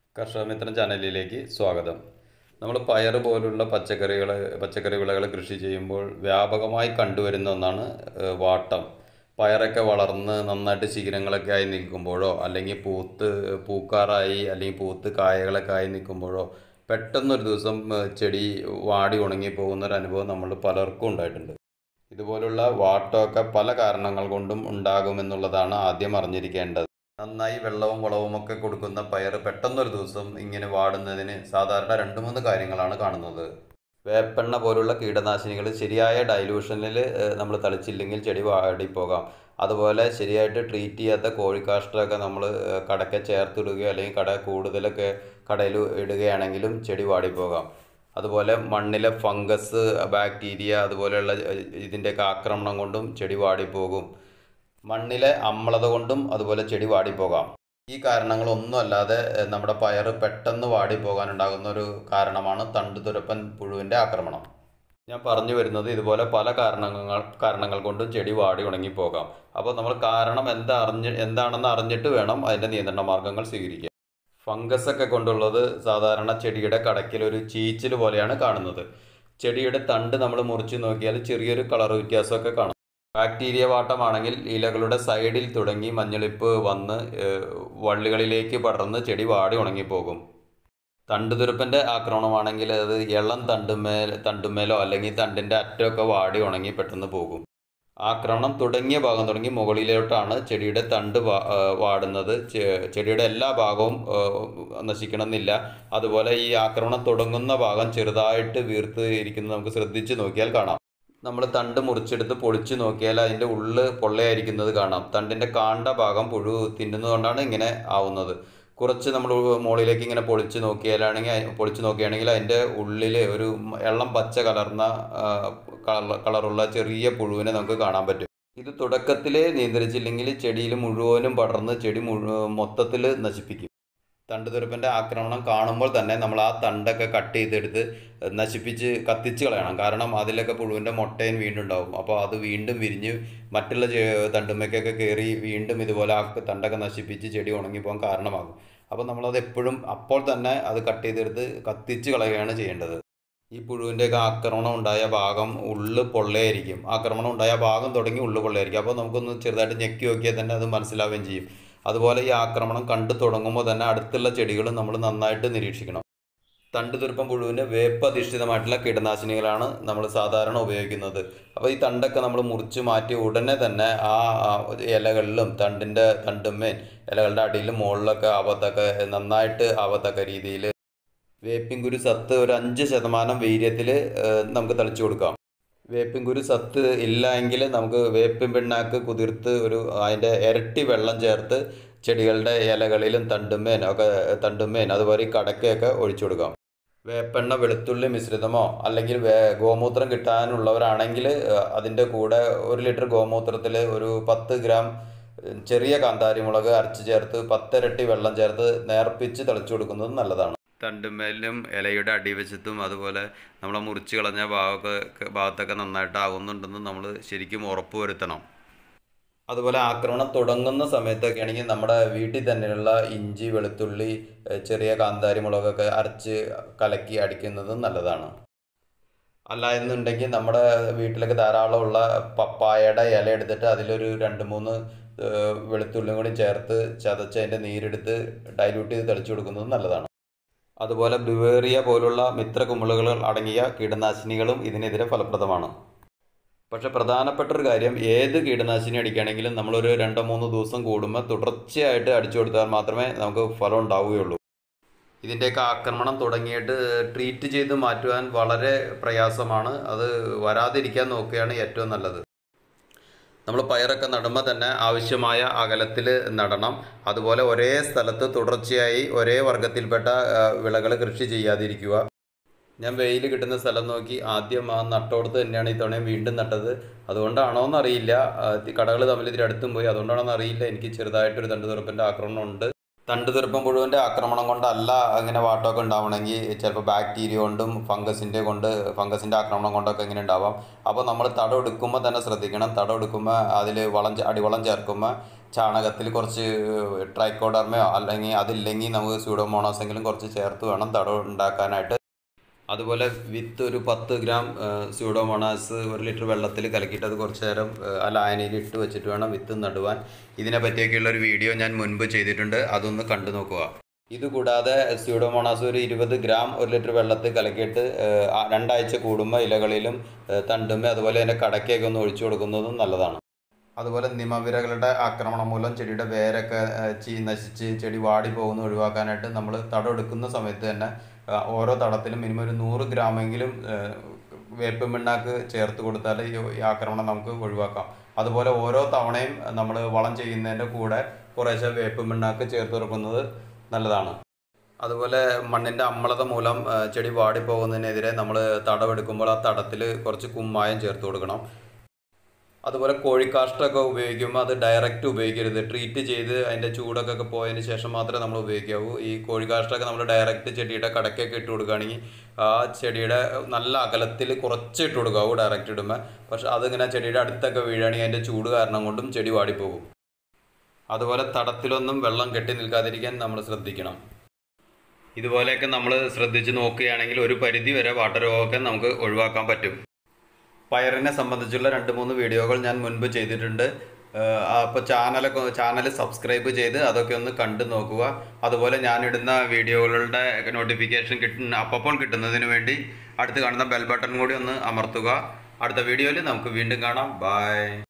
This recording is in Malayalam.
കർഷകമിത്രം ചാനലിലേക്ക് സ്വാഗതം നമ്മൾ പയർ പോലുള്ള പച്ചക്കറികൾ പച്ചക്കറി വിളകൾ കൃഷി ചെയ്യുമ്പോൾ വ്യാപകമായി കണ്ടുവരുന്ന ഒന്നാണ് ഏഹ്, വാട്ടം പയറൊക്കെ വളർന്ന് നന്നായിട്ട് ശിഖരങ്ങളൊക്കെ ആയി നിൽക്കുമ്പോഴോ അല്ലെങ്കിൽ പൂത്ത് പൂക്കാറായി അല്ലെങ്കിൽ പൂത്ത് കായകളൊക്കെ ആയി നിൽക്കുമ്പോഴോ പെട്ടെന്നൊരു ദിവസം ഏഹ്, ചെടി വാടി ഉണങ്ങി പോകുന്ന ഒരു അനുഭവം നമ്മൾ പലർക്കും ഉണ്ടായിട്ടുണ്ട് ഇതുപോലുള്ള വാട്ടമൊക്കെ പല കാരണങ്ങൾ കൊണ്ടും ഉണ്ടാകുമെന്നുള്ളതാണ് ആദ്യം അറിഞ്ഞിരിക്കേണ്ടത് നന്നായി വെള്ളവും വളവും ഒക്കെ കൊടുക്കുന്ന പയർ പെട്ടെന്നൊരു ദിവസം ഇങ്ങനെ വാടുന്നതിന് സാധാരണ രണ്ട് മൂന്ന് കാര്യങ്ങളാണ് കാണുന്നത് വേപ്പെണ്ണ പോലുള്ള കീടനാശിനികൾ ശരിയായ ഡൈലൂഷനിൽ നമ്മൾ തളിച്ചില്ലെങ്കിൽ ചെടി വാടിപ്പോകാം അതുപോലെ ശരിയായിട്ട് ട്രീറ്റ് ചെയ്യാത്ത കോഴിക്കാഷ്ടമൊക്കെ നമ്മൾ കടക്കെ ചേർത്തിടുകയോ അല്ലെങ്കിൽ കട കൂടുതലൊക്കെ കടയിൽ ഇടുകയാണെങ്കിലും ചെടി വാടിപ്പോകാം അതുപോലെ മണ്ണിലെ ഫംഗസ് ബാക്ടീരിയ അതുപോലെയുള്ള ഏഹ്, ഇതിൻ്റെയൊക്കെ ആക്രമണം കൊണ്ടും ചെടി വാടിപ്പോകും മണ്ണിലെ അമ്ലത കൊണ്ടും അതുപോലെ ചെടി വാടിപ്പോകാം ഈ കാരണങ്ങളൊന്നും അല്ലാതെ ഏഹ്, നമ്മുടെ പയർ പെട്ടെന്ന് വാടിപ്പോകാനുണ്ടാകുന്ന ഒരു കാരണമാണ് തണ്ടുതുരപ്പൻ പുഴുവിൻ്റെ ആക്രമണം ഞാൻ പറഞ്ഞു വരുന്നത് ഇതുപോലെ പല കാരണങ്ങൾ കാരണങ്ങൾ കൊണ്ടും ചെടി വാടി ഉണങ്ങിപ്പോകാം അപ്പോൾ നമ്മൾ കാരണം എന്താ അറിഞ്ഞ് എന്താണെന്ന് അറിഞ്ഞിട്ട് വേണം അതിൻ്റെ നിയന്ത്രണ മാർഗങ്ങൾ സ്വീകരിക്കാൻ ഫംഗസ് ഒക്കെ കൊണ്ടുള്ളത് സാധാരണ ചെടിയുടെ കടക്കിൽ ഒരു ചീച്ചിൽ പോലെയാണ് കാണുന്നത് ചെടിയുടെ തണ്ട് നമ്മൾ മുറിച്ച് നോക്കിയാൽ ചെറിയൊരു കളർ വ്യത്യാസമൊക്കെ കാണും ബാക്ടീരിയ വാട്ടമാണെങ്കിൽ ഇലകളുടെ സൈഡിൽ തുടങ്ങി മഞ്ഞളിപ്പ് വന്ന് ഏഹ്, വള്ളികളിലേക്ക് പടർന്ന് ചെടി വാടി ഉണങ്ങിപ്പോകും തണ്ടുതുരപ്പൻ്റെ ആക്രമണമാണെങ്കിൽ അത് ഇളം തണ്ടുമേൽ തണ്ടുമേലോ അല്ലെങ്കിൽ തണ്ടിൻ്റെ അറ്റമൊക്കെ വാടി ഉണങ്ങി പെട്ടെന്ന് പോകും ആക്രമണം തുടങ്ങിയ ഭാഗം തുടങ്ങി മുകളിലോട്ടാണ് ചെടിയുടെ തണ്ട് വാ- ആ, വാടുന്നത് ചെ- ചെടിയുടെ എല്ലാ ഭാഗവും ആ, നശിക്കണമെന്നില്ല അതുപോലെ ഈ ആക്രമണം തുടങ്ങുന്ന ഭാഗം ചെറുതായിട്ട് വീർത്ത് ഇരിക്കുന്നത് നമുക്ക് ശ്രദ്ധിച്ച് നോക്കിയാൽ കാണാം നമ്മൾ തണ്ട് മുറിച്ചെടുത്ത് പൊളിച്ച് നോക്കിയാൽ അതിൻ്റെ ഉള്ള് പൊള്ളയായിരിക്കുന്നത് കാണാം തണ്ടിൻ്റെ കാണ്ട ഭാഗം പുഴു തിന്നുന്നതുകൊണ്ടാണ് ഇങ്ങനെ ആവുന്നത് കുറച്ച് നമ്മൾ മുകളിലേക്ക് ഇങ്ങനെ പൊളിച്ച് നോക്കിയാലാണെങ്കിൽ അയി- പൊളിച്ച് നോക്കുകയാണെങ്കിൽ അതിൻ്റെ ഉള്ളിൽ ഒരു എള്ളം പച്ച കലർന്ന ആ, കളർ കളറുള്ള ചെറിയ പുഴുവിനെ നമുക്ക് കാണാൻ പറ്റും ഇത് തുടക്കത്തിൽ നിയന്ത്രിച്ചില്ലെങ്കിൽ ചെടിയിൽ മുഴുവനും പടർന്ന് ചെടി മുഴു മൊത്തത്തിൽ നശിപ്പിക്കും തണ്ടുതുരപ്പൻ്റെ ആക്രമണം കാണുമ്പോൾ തന്നെ നമ്മൾ ആ തണ്ടൊക്കെ കട്ട് ചെയ്തെടുത്ത് നശിപ്പിച്ച് കത്തിച്ച് കളയണം കാരണം അതിലൊക്കെ പുഴുവിൻ്റെ മുട്ടയും വീണ്ടും ഉണ്ടാവും അപ്പോൾ അത് വീണ്ടും വിരിഞ്ഞ് മറ്റുള്ള ചെ- തണ്ടുമ്മയ്ക്കൊക്കെ കയറി വീണ്ടും ഇതുപോലെ ആ തണ്ടൊക്കെ നശിപ്പിച്ച് ചെടി ഉണങ്ങിപ്പോകാൻ കാരണമാകും അപ്പോൾ നമ്മളത് എപ്പോഴും അപ്പോൾ തന്നെ അത് കട്ട് ചെയ്തെടുത്ത് കത്തിച്ച് കളയുകയാണ് ചെയ്യേണ്ടത് ഈ പുഴുവിൻ്റെയൊക്കെ ആക്രമണം ഉണ്ടായ ഭാഗം ഉള്ളു പൊള്ളയായിരിക്കും ആക്രമണം ഉണ്ടായ ഭാഗം തുടങ്ങി ഉള്ളു പൊള്ളയായിരിക്കും അപ്പോൾ നമുക്കൊന്ന് ചെറുതായിട്ട് ഞെക്കി നോക്കിയാൽ തന്നെ അത് മനസ്സിലാവുകയും ചെയ്യും അതുപോലെ ഈ ആക്രമണം കണ്ടു തുടങ്ങുമ്പോൾ തന്നെ അടുത്തുള്ള ചെടികളും നമ്മൾ നന്നായിട്ട് നിരീക്ഷിക്കണം തണ്ടുതുരുപ്പം പുഴുവിന് വേപ്പധിഷ്ഠിതമായിട്ടുള്ള കീടനാശിനികളാണ് നമ്മൾ സാധാരണ ഉപയോഗിക്കുന്നത് അപ്പോൾ ഈ തണ്ടൊക്കെ നമ്മൾ മുറിച്ച് മാറ്റി ഉടനെ തന്നെ ആ ആ ഇലകളിലും തണ്ടിൻ്റെ തണ്ടുമ്മേൻ ഇലകളുടെ അടിയിലും മുകളിലൊക്കെ ആവത്തൊക്കെ നന്നായിട്ട് ആവത്തക്ക രീതിയിൽ വേപ്പിൻകുരു സത്ത് ഒരു അഞ്ച് ശതമാനം വീര്യത്തിൽ നമുക്ക് തളിച്ചു കൊടുക്കാം വേപ്പിൻകുരു സത്ത് ഇല്ല എങ്കിൽ നമുക്ക് വേപ്പിൻ പിണ്ണാക്ക് കുതിർത്ത് ഒരു അതിൻ്റെ ഇരട്ടി വെള്ളം ചേർത്ത് ചെടികളുടെ ഇലകളിലും തണ്ടുമ്മേൻ ഒക്കെ തണ്ടുമ്മേൻ അതുപോലെ ഈ കടക്കയൊക്കെ ഒഴിച്ചു കൊടുക്കാം വേപ്പെണ്ണ വെളുത്തുള്ളി മിശ്രിതമോ അല്ലെങ്കിൽ വേ ഗോമൂത്രം കിട്ടാനുള്ളവരാണെങ്കിൽ അതിൻ്റെ കൂടെ ഒരു ലിറ്റർ ഗോമൂത്രത്തിൽ ഒരു പത്ത് ഗ്രാം ചെറിയ കാന്താരി മുളക് അരച്ച് ചേർത്ത് പത്തിരട്ടി വെള്ളം ചേർത്ത് നേർപ്പിച്ച് തളിച്ചു കൊടുക്കുന്നത് നല്ലതാണ് തണ്ടുമേലും ഇലയുടെ അടിവശത്തും അതുപോലെ നമ്മൾ മുറിച്ച് കളഞ്ഞ ഭാഗമൊക്കെ ഭാഗത്തൊക്കെ നന്നായിട്ട് ആകുന്നുണ്ടെന്ന് നമ്മൾ ശരിക്കും ഉറപ്പ് വരുത്തണം അതുപോലെ ആക്രമണം തുടങ്ങുന്ന സമയത്തൊക്കെ ആണെങ്കിൽ നമ്മുടെ വീട്ടിൽ തന്നെയുള്ള ഇഞ്ചി വെളുത്തുള്ളി ഏഹ് ചെറിയ കാന്താരി മുളകൊക്കെ അരച്ച് കലക്കി അടിക്കുന്നതും നല്ലതാണ് അല്ല എന്നുണ്ടെങ്കിൽ നമ്മുടെ വീട്ടിലൊക്കെ ധാരാളമുള്ള പപ്പായയുടെ ഇല എടുത്തിട്ട് അതിലൊരു രണ്ട് മൂന്ന് ഏഹ് വെളുത്തുള്ളിയും കൂടി ചേർത്ത് ചതച്ച് അതിൻ്റെ നീരെടുത്ത് ഡൈല്യൂട്ട് ചെയ്ത് തെളിച്ചു കൊടുക്കുന്നതും നല്ലതാണ് അതുപോലെ ബിവേറിയ പോലുള്ള മിത്രകുമിളുകൾ അടങ്ങിയ കീടനാശിനികളും ഇതിനെതിരെ ഫലപ്രദമാണ് പക്ഷെ പ്രധാനപ്പെട്ട ഒരു കാര്യം ഏത് കീടനാശിനി അടിക്കുകയാണെങ്കിലും നമ്മളൊരു രണ്ടോ മൂന്നോ ദിവസം കൂടുമ്പോൾ തുടർച്ചയായിട്ട് അടിച്ചു കൊടുത്താൽ മാത്രമേ നമുക്ക് ഫലം ഉണ്ടാവുകയുള്ളൂ ഇതിൻ്റെയൊക്കെ ആക്രമണം തുടങ്ങിയിട്ട് ട്രീറ്റ് ചെയ്ത് മാറ്റുവാൻ വളരെ പ്രയാസമാണ് അത് വരാതിരിക്കാൻ നോക്കുകയാണ് ഏറ്റവും നല്ലത് നമ്മൾ പയറൊക്കെ നടുമ്പോൾ തന്നെ ആവശ്യമായ അകലത്തിൽ നടണം അതുപോലെ ഒരേ സ്ഥലത്ത് തുടർച്ചയായി ഒരേ വർഗത്തിൽപ്പെട്ട വിളകൾ കൃഷി ചെയ്യാതിരിക്കുക ഞാൻ വെയിൽ കിട്ടുന്ന സ്ഥലം നോക്കി ആദ്യം ആ നട്ടോടത്ത് തന്നെയാണ് ഇത്തവണയും വീണ്ടും നട്ടത് അതുകൊണ്ടാണോ എന്നറിയില്ല കടകൾ തമ്മിൽ ഇതിൻ്റെ അടുത്തും പോയി അതുകൊണ്ടാണോ എന്നറിയില്ല എനിക്ക് ചെറുതായിട്ടൊരു തണ്ടുതുറപ്പിൻ്റെ ആക്രമണം ഉണ്ട് തണ്ടുതിർപ്പം പുഴുവിൻ്റെ ആക്രമണം കൊണ്ടല്ല അങ്ങനെ വാട്ടമൊക്കെ ഉണ്ടാവണമെങ്കിൽ ചിലപ്പോൾ ബാക്ടീരിയ കൊണ്ടും ഫംഗസിൻ്റെ കൊണ്ട് ഫംഗസിൻ്റെ ആക്രമണം കൊണ്ടൊക്കെ ഇങ്ങനെ ഉണ്ടാവാം അപ്പോൾ നമ്മൾ തടം എടുക്കുമ്പോൾ തന്നെ ശ്രദ്ധിക്കണം തടം എടുക്കുമ്പോൾ അതിൽ വളം ചേ- അടിവളം ചേർക്കുമ്പോൾ ചാണകത്തിൽ കുറച്ച് ട്രൈക്കോഡർമയോ അല്ലെങ്കിൽ അതില്ലെങ്കിൽ നമുക്ക് സ്യൂഡോമോണോസ് എങ്കിലും കുറച്ച് ചേർത്ത് വേണം തടം ഉണ്ടാക്കാനായിട്ട് അതുപോലെ വിത്ത് ഒരു പത്ത് ഗ്രാം സ്യൂഡോമോണാസ് ഒരു ലിറ്റർ വെള്ളത്തിൽ കലക്കിയിട്ട് അത് കുറച്ച് നേരം ഏഹ്, ആ ലായനിയിൽ ഇട്ട് വെച്ചിട്ട് വേണം വിത്ത് നടുവാൻ ഇതിനെ പറ്റിയൊക്കെയുള്ള ഒരു വീഡിയോ ഞാൻ മുൻപ് ചെയ്തിട്ടുണ്ട് അതൊന്ന് കണ്ടു നോക്കുക ഇതുകൂടാതെ സ്യൂഡോമോണാസ് ഒരു ഇരുപത് ഗ്രാം ഒരു ലിറ്റർ വെള്ളത്തിൽ കലക്കിയിട്ട് ഏഹ്, ആ രണ്ടാഴ്ച കൂടുമ്പോൾ ഇലകളിലും ഏഹ്, തണ്ടുമ്മ അതുപോലെ തന്നെ കടക്കയൊക്കെ ഒന്ന് ഒഴിച്ചു കൊടുക്കുന്നതും നല്ലതാണ് അതുപോലെ നിമവിരകളുടെ ആക്രമണം മൂലം ചെടിയുടെ വേരൊക്കെ ഏഹ്, ചീ നശിച്ച് ചെടി വാടി പോകുന്ന ഒഴിവാക്കാനായിട്ട് നമ്മൾ തടം എടുക്കുന്ന സമയത്ത് തന്നെ ആ, ഓരോ തടത്തിലും മിനിമം ഒരു നൂറ് ഗ്രാമെങ്കിലും ഏഹ്, വേപ്പ് മിണ്ണാക്ക് ചേർത്ത് കൊടുത്താൽ ഈ ഈ ആക്രമണം നമുക്ക് ഒഴിവാക്കാം അതുപോലെ ഓരോ തവണയും നമ്മൾ വളം ചെയ്യുന്നതിൻ്റെ കൂടെ കുറേശ്ശെ വേപ്പ് മിണ്ണാക്ക് ചേർത്ത് കൊടുക്കുന്നത് നല്ലതാണ് അതുപോലെ മണ്ണിൻ്റെ അമ്ലത മൂലം ആ, ചെടി വാടിപ്പോകുന്നതിനെതിരെ നമ്മൾ തടവെടുക്കുമ്പോൾ ആ തടത്തിൽ കുറച്ച് കുമ്മായം ചേർത്ത് കൊടുക്കണം അതുപോലെ കോഴിക്കാഷ്ടമൊക്കെ ഉപയോഗിക്കുമ്പോൾ അത് ഡയറക്റ്റ് ഉപയോഗിക്കരുത് ട്രീറ്റ് ചെയ്ത് അതിൻ്റെ ചൂടൊക്കെ ഒക്കെ പോയതിന് ശേഷം മാത്രമേ നമ്മൾ ഉപയോഗിക്കാവൂ ഈ കോഴിക്കാഷ്ടമൊക്കെ നമ്മൾ ഡയറക്റ്റ് ചെടിയുടെ കടക്കൊക്കെ ഇട്ട് കൊടുക്കുകയാണെങ്കിൽ ആ ചെടിയുടെ നല്ല അകലത്തിൽ കുറച്ച് ഇട്ട് കൊടുക്കാവൂ ഡയറക്റ്റ് ഇടുമ്പോൾ പക്ഷെ അതിങ്ങനെ ചെടിയുടെ അടുത്തൊക്കെ വീഴുകയാണെങ്കിൽ അതിൻ്റെ ചൂട് കാരണം കൊണ്ടും ചെടി വാടിപ്പോകും അതുപോലെ തടത്തിലൊന്നും വെള്ളം കെട്ടി നിൽക്കാതിരിക്കാൻ നമ്മൾ ശ്രദ്ധിക്കണം ഇതുപോലെയൊക്കെ നമ്മൾ ശ്രദ്ധിച്ച് നോക്കുകയാണെങ്കിൽ ഒരു പരിധി വരെ വാട്ടരോഗമൊക്കെ നമുക്ക് ഒഴിവാക്കാൻ പറ്റും പയറിനെ സംബന്ധിച്ചുള്ള രണ്ട് മൂന്ന് വീഡിയോകൾ ഞാൻ മുൻപ് ചെയ്തിട്ടുണ്ട് അപ്പോൾ ചാനലൊക്കെ ചാനൽ സബ്സ്ക്രൈബ് ചെയ്ത് അതൊക്കെ ഒന്ന് കണ്ടു നോക്കുക അതുപോലെ ഞാനിടുന്ന വീഡിയോകളുടെ നോട്ടിഫിക്കേഷൻ കിട്ടുന്ന അപ്പോൾ കിട്ടുന്നതിന് വേണ്ടി അടുത്ത് കാണുന്ന ബെൽ ബട്ടൺ കൂടി ഒന്ന് അമർത്തുക അടുത്ത വീഡിയോയിൽ നമുക്ക് വീണ്ടും കാണാം ബൈ